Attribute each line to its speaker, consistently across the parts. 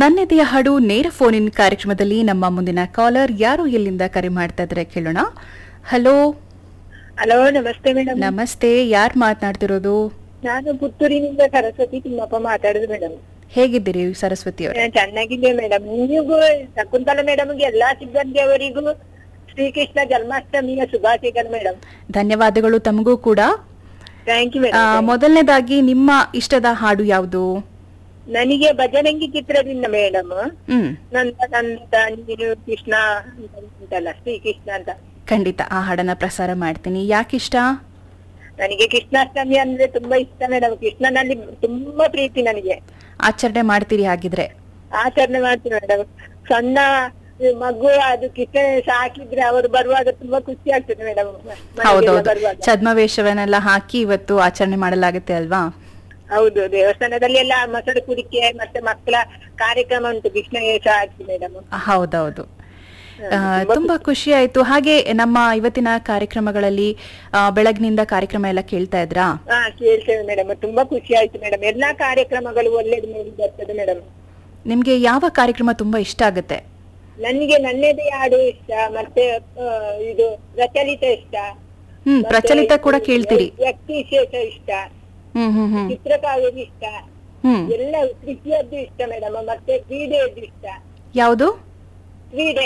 Speaker 1: ನನ್ನೆದೆಯ ಹಾಡು ನೇರ ಫೋನ್ ಇನ್ ಕಾರ್ಯಕ್ರಮದಲ್ಲಿ ನಮ್ಮ ಮುಂದಿನ ಕಾಲರ್ ಯಾರು ಎಲ್ಲಿಂದ ಕರೆ ಮಾಡ್ತಾ ಇದ್ರೆ ಕೇಳೋಣ ಹಲೋ
Speaker 2: ಹಲೋ ನಮಸ್ತೆ ಮೇಡಮ್
Speaker 1: ನಮಸ್ತೆ ಯಾರು ಮಾತನಾಡ್ತಿರೋದು
Speaker 2: ನಾನು ಪುತ್ತೂರಿನಿಂದ ಸರಸ್ವತಿ ತಿಮ್ಮಪ್ಪ ಮಾತಾಡುದು ಮೇಡಮ್
Speaker 1: ಹೇಗಿದ್ದೀರಿ ಸರಸ್ವತಿ ಅವರೇ
Speaker 2: ಚೆನ್ನಾಗಿದೆ ಮೇಡಮ್ ನಿಮಗೂ ಶಕುಂತಲ ಮೇಡಮ್ಗೆ ಎಲ್ಲಾ ಸಿಬ್ಬಂದಿಯವರಿಗೂ ಶ್ರೀಕೃಷ್ಣ ಜನ್ಮಾಷ್ಟಮಿಯ ಶುಭಾಶಯಗಳು ಮೇಡಮ್
Speaker 1: ಧನ್ಯವಾದಗಳು ತಮಗೂ ಕೂಡ
Speaker 2: ಥ್ಯಾಂಕ್ ಯು
Speaker 1: ಆ,
Speaker 2: ಮೇಡಮ್
Speaker 1: ಮೊದಲನೇದಾಗಿ ನಿಮ್ಮ ಇಷ್ಟದ ಹಾಡು ಯಾವುದು
Speaker 2: ನನಗೆ ಭಜರಂಗಿ ಚಿತ್ರದಿಂದ ಮೇಡಮ್
Speaker 1: ಹ್ಮ್
Speaker 2: ನಂದ ನಂದ ನೀನು ಕೃಷ್ಣ ಅಂತ ಉಂಟಲ್ಲ ಶ್ರೀಕೃಷ್ಣ ಅಂತ
Speaker 1: ಖಂಡಿತ ಆ ಹಾಡನ್ನ ಪ್ರಸಾರ ಮಾಡ್ತೀನಿ ಯಾಕಿಷ್ಟ
Speaker 2: ನನಗೆ ಕೃಷ್ಣಾಷ್ಟಮಿ ಅಂದ್ರೆ ತುಂಬಾ ಇಷ್ಟ ಮೇಡಮ್ ಕೃಷ್ಣನಲ್ಲಿ ತುಂಬಾ ಪ್ರೀತಿ ನನಗೆ
Speaker 1: ಆಚರಣೆ ಮಾಡ್ತೀರಿ ಹಾಗಿದ್ರೆ
Speaker 2: ಆಚರಣೆ ಮಾಡ್ತೀನಿ ಮೇಡಮ್ ಸಣ್ಣ ಮಗು ಅದು ಕಿಚನ್ ಸಾಕಿದ್ರೆ ಅವರು ಬರುವಾಗ ತುಂಬಾ ಖುಷಿ ಆಗ್ತದೆ ಮೇಡಮ್
Speaker 1: ಹೌದೌದು
Speaker 2: ಬರುವಾಗ
Speaker 1: ಛದ್ಮವೇಷವನ್ನೆಲ್ಲ ಹಾಕಿ ಇವತ್ತು ಆಚರಣೆ ಮಾಡಲಾಗುತ್ತೆ ಅಲ್ವಾ
Speaker 2: ಹೌದು ದೇವಸ್ಥಾನದಲ್ಲಿ ಎಲ್ಲ ಮೊಸರು ಕುಡಿಕೆ ಮತ್ತೆ ಮಕ್ಕಳ ಕಾರ್ಯಕ್ರಮ ಉಂಟು ಕೃಷ್ಣ ವೇಷ ಹಾಕಿ ಮೇಡಮ್
Speaker 1: ಹೌದೌದು ಆ, ತುಂಬಾ ಖುಷಿ ಆಯ್ತು ಹಾಗೆ ನಮ್ಮ ಇವತ್ತಿನ ಕಾರ್ಯಕ್ರಮಗಳಲ್ಲಿ ಆ, ಬೆಳಗ್ನಿಂದ ಕಾರ್ಯಕ್ರಮ ಎಲ್ಲ ಕೇಳ್ತಾ ಇದ್ರಾ
Speaker 2: ಹಾ ಕೇಳ್ತೇವೆ ಮೇಡಮ್ ತುಂಬಾ ಖುಷಿ ಆಯ್ತು ಮೇಡಮ್ ಎಲ್ಲಾ ಕಾರ್ಯಕ್ರಮಗಳು ಒಳ್ಳೇದು ನೋಡಿ ಬರ್ತದೆ ಮೇಡಮ್
Speaker 1: ನಿಮ್ಗೆ ಯಾವ ಕಾರ್ಯಕ್ರಮ ತುಂಬಾ ಇಷ್ಟ ಆಗುತ್ತೆ
Speaker 2: ನನಗೆ ನನ್ನೆದೆ ಹಾಡು ಇಷ್ಟ ಮತ್ತೆ ಆ, ಇದು ಪ್ರಚಲಿತ ಇಷ್ಟ
Speaker 1: ಹ್ಮ್
Speaker 2: ಮತ್ತೆ
Speaker 1: ಪ್ರಚಲಿತ ಕೂಡ
Speaker 2: ಇದು
Speaker 1: ಕೇಳ್ತೀರಿ
Speaker 2: ವ್ಯಕ್ತಿ ವಿಶೇಷ ಇಷ್ಟ
Speaker 1: ಹ್ಮ್ ಹ್ಮ್ ಹ್ಮ್
Speaker 2: ಚಿತ್ರಕಾವ್ಯದ ಇಷ್ಟ
Speaker 1: ಹ್ಮ್
Speaker 2: ಎಲ್ಲ ಕೃಷಿಯದ್ದು ಇಷ್ಟ ಮೇಡಮ್ ಮತ್ತೆ ಕ್ರೀಡೆಯದ್ದು ಇಷ್ಟ
Speaker 1: ಯಾವುದು
Speaker 2: ಕ್ರೀಡೆ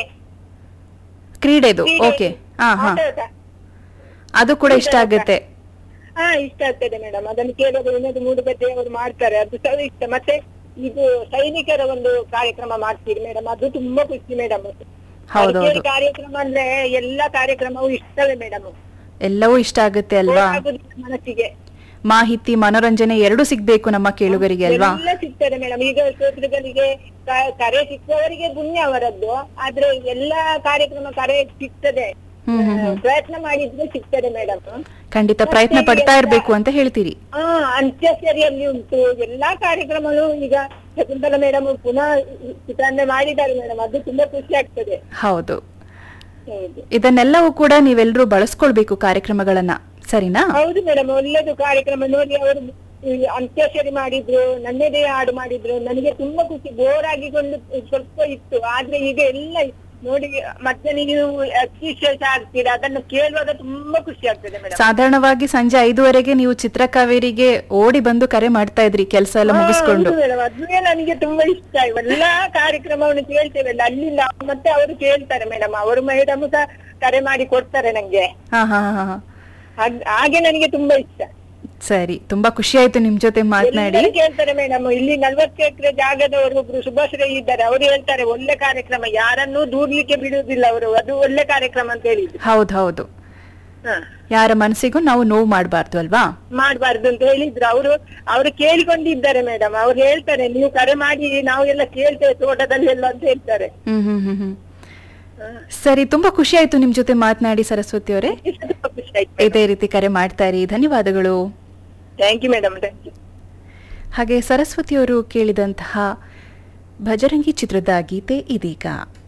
Speaker 1: ಕ್ರೀಡೆದು
Speaker 2: ಕ್ರೀಡೆ.
Speaker 1: ಓಕೆ ಹಾ ಹಾ
Speaker 2: ಆಟೋಟ.
Speaker 1: ಅದು ಕೂಡ ಇಷ್ಟ ಆಗುತ್ತೆ
Speaker 2: ಹಾ ಇಷ್ಟ ಆಗ್ತದೆ ಮೇಡಮ್ ಅದನ್ನು ಕೇಳುವಾಗ ಇನ್ನೊಂದು ಮೂಡುಬದ್ದೆ ಅವರು ಮಾಡ್ತಾರೆ ಅದು ಸಹ ಇಷ್ಟ ಮತ್ತೆ ಇದು ಸೈನಿಕರ ಒಂದು ಕಾರ್ಯಕ್ರಮ ಮಾಡ್ತೀರಿ ಮೇಡಮ್ ಅದು ತುಂಬಾ ಖುಷಿ ಮೇಡಮ್
Speaker 1: ಹೌದೌದು
Speaker 2: ಕಾರ್ಯಕ್ರಮ ಅಂದ್ರೆ ಎಲ್ಲಾ ಕಾರ್ಯಕ್ರಮವು ಇಷ್ಟವೇ ಮೇಡಮ್
Speaker 1: ಎಲ್ಲವೂ ಇಷ್ಟ ಆಗುತ್ತೆ ಅಲ್ವಾ
Speaker 2: ಮನಸ್ಸಿಗೆ
Speaker 1: ಮಾಹಿತಿ ಮನೋರಂಜನೆ ಎರಡೂ ಸಿಗ್ಬೇಕು ನಮ್ಮ ಕೇಳುಗರಿಗೆ ಅಲ್ವಾ
Speaker 2: ಎಲ್ಲ ಸಿಗ್ತದೆ ಮೇಡಮ್ ಈಗ ಶ್ರೋತೃಗಳಿಗೆ ಕ- ಕರೆ ಸಿಕ್ಕವರಿಗೆ ಪುಣ್ಯ ಅವರದ್ದು ಆದ್ರೆ ಎಲ್ಲಾ ಕಾರ್ಯಕ್ರಮ ಕರೆ ಸಿಗ್ತದೆ
Speaker 1: ಹ್ಮ್ ಹ್ಮ್ ಹ್ಮ್
Speaker 2: ಪ್ರಯತ್ನ ಮಾಡಿದ್ರೆ ಸಿಗ್ತದೆ ಮೇಡಮ್
Speaker 1: ಖಂಡಿತ ಪ್ರಯತ್ನ ಪಡ್ತಾ ಇರ್ಬೇಕು ಅಂತ ಹೇಳ್ತೀರಿ
Speaker 2: ಹಾ ಅಂತ್ಯಸರಿಯಲ್ಲಿ ಉಂಟು ಎಲ್ಲಾ ಕಾರ್ಯಕ್ರಮಗಳು ಈಗ ಶಕುಂತಲ ಮೇಡಮ್ ಪುನಃ ಚಿತ್ರಾನ್ನ ಮಾಡಿದ್ದಾರೆ ಮೇಡಮ್ ಅದು ತುಂಬಾ ಖುಷಿ ಆಗ್ತದೆ
Speaker 1: ಹೌದು
Speaker 2: ಹೌದು
Speaker 1: ಇದನ್ನೆಲ್ಲವೂ ಕೂಡ ನೀವೆಲ್ಲರೂ ಬಳಸ್ಕೊಳ್ಬೇಕು ಕಾರ್ಯಕ್ರಮಗಳನ್ನ ಸರಿನಾ
Speaker 2: ಹೌದು ಮೇಡಮ್ ಒಳ್ಳೇದು ಕಾರ್ಯಕ್ರಮ ನೋಡಿ ಅವರು ಈ ಅಂತ್ಯಕ್ಷರಿ ಮಾಡಿದ್ರು ನನ್ನದೇ ಹಾಡು ಮಾಡಿದ್ರು ನನಗೆ ತುಂಬಾ ಖುಷಿ ಬೋರ್ ಆಗಿಕೊಂಡು ಸ್ವಲ್ಪ ಇತ್ತು ಆದ್ರೆ ಈಗ ಎಲ್ಲ ನೋಡಿ ಮತ್ತೆ ನೀವು ವಿಶೇಷ ಆಗ್ತೀರಾ ಅದನ್ನು ಕೇಳುವಾಗ ತುಂಬಾ ಖುಷಿ ಆಗ್ತದೆ ಮೇಡಮ್
Speaker 1: ಸಾಧಾರಣವಾಗಿ ಸಂಜೆ ಐದುವರೆಗೆ ನೀವು ಚಿತ್ರಕಾವೇರಿಗೆ ಓಡಿ ಬಂದು ಕರೆ ಮಾಡ್ತಾ ಇದ್ರಿ ಕೆಲಸ ಎಲ್ಲ ಮುಗಿಸ್ಕೊಂಡು
Speaker 2: ಮೇಡಮ್ ಅದುವೇ ನನಗೆ ತುಂಬಾ ಇಷ್ಟ ಎಲ್ಲಾ ಕಾರ್ಯಕ್ರಮವನ್ನು ಕೇಳ್ತೇವಲ್ಲ ಅಲ್ಲಿಂದ ಮತ್ತೆ ಅವರು ಕೇಳ್ತಾರೆ ಮೇಡಮ್ ಅವರು ಮೇಡಮ್ ಸಹ ಕರೆ ಮಾಡಿ ಕೊಡ್ತಾರೆ ನಂಗೆ
Speaker 1: ಹಾ ಹಾ ಹಾ ಹಾ.
Speaker 2: ಹಾಗ್- ಹಾಗೆ ನನಗೆ ತುಂಬಾ ಇಷ್ಟ
Speaker 1: ಸರಿ ತುಂಬಾ ಖುಷಿ ಆಯ್ತು ನಿಮ್ ಜೊತೆ ಮಾತನಾಡಿ
Speaker 2: ಎಲ್ಲರೂ ಕೇಳ್ತಾರೆ ಮೇಡಮ್ ಇಲ್ಲಿ ನಲ್ವತ್ತು ಎಕರೆ ಜಾಗದವರು ಒಬ್ರು ಸುಭಾಶ್ರೇ ಇದ್ದಾರೆ ಅವರು ಹೇಳ್ತಾರೆ ಒಳ್ಳೆ ಕಾರ್ಯಕ್ರಮ ಯಾರನ್ನೂ ದೂರ್ಲಿಕ್ಕೆ ಬಿಡುವುದಿಲ್ಲ ಅವರು ಅದು ಒಳ್ಳೆ ಕಾರ್ಯಕ್ರಮ ಅಂತ ಹೇಳಿದ್ರು
Speaker 1: ಹೌದು ಹೌದು
Speaker 2: ಹ.
Speaker 1: ಯಾರ ಮನಸ್ಸಿಗೂ ನಾವು ನೋವು ಮಾಡಬಾರ್ದು ಅಲ್ವಾ
Speaker 2: ಮಾಡ್ಬಾರ್ದು ಅಂತ ಹೇಳಿದ್ರು ಅವರು ಅವರು ಕೇಳಿಕೊಂಡಿದ್ದಾರೆ ಮೇಡಮ್ ಅವ್ರು ಹೇಳ್ತಾರೆ ನೀವು ಕರೆ ಮಾಡಿ ನಾವು ಎಲ್ಲ ಕೇಳ್ತೇವೆ ತೋಟದಲ್ಲಿ ಎಲ್ಲ ಅಂತ ಹೇಳ್ತಾರೆ
Speaker 1: ಹ್ಮ್ ಹ್ಮ್ ಹ್ಮ್ ಹ್ಮ್ ಸರಿ ತುಂಬಾ ಖುಷಿ ಆಯ್ತು ನಿಮ್ ಜೊತೆ ಮಾತನಾಡಿ ಸರಸ್ವತಿ ಅವರೇ
Speaker 2: ತುಂಬಾ ಖುಷಿ ಆಯ್ತು
Speaker 1: ಇದೇ ರೀತಿ ಕರೆ ಮಾಡ್ತಾ ಇರಿ ಧನ್ಯವಾದಗಳು
Speaker 2: thank you madam thank you
Speaker 1: ಹಾಗೆ ಸರಸ್ವತಿಯವರು ಕೇಳಿದಂತಹ ಭಜರಂಗಿ ಚಿತ್ರದ ಗೀತೆ ಇದೀಗ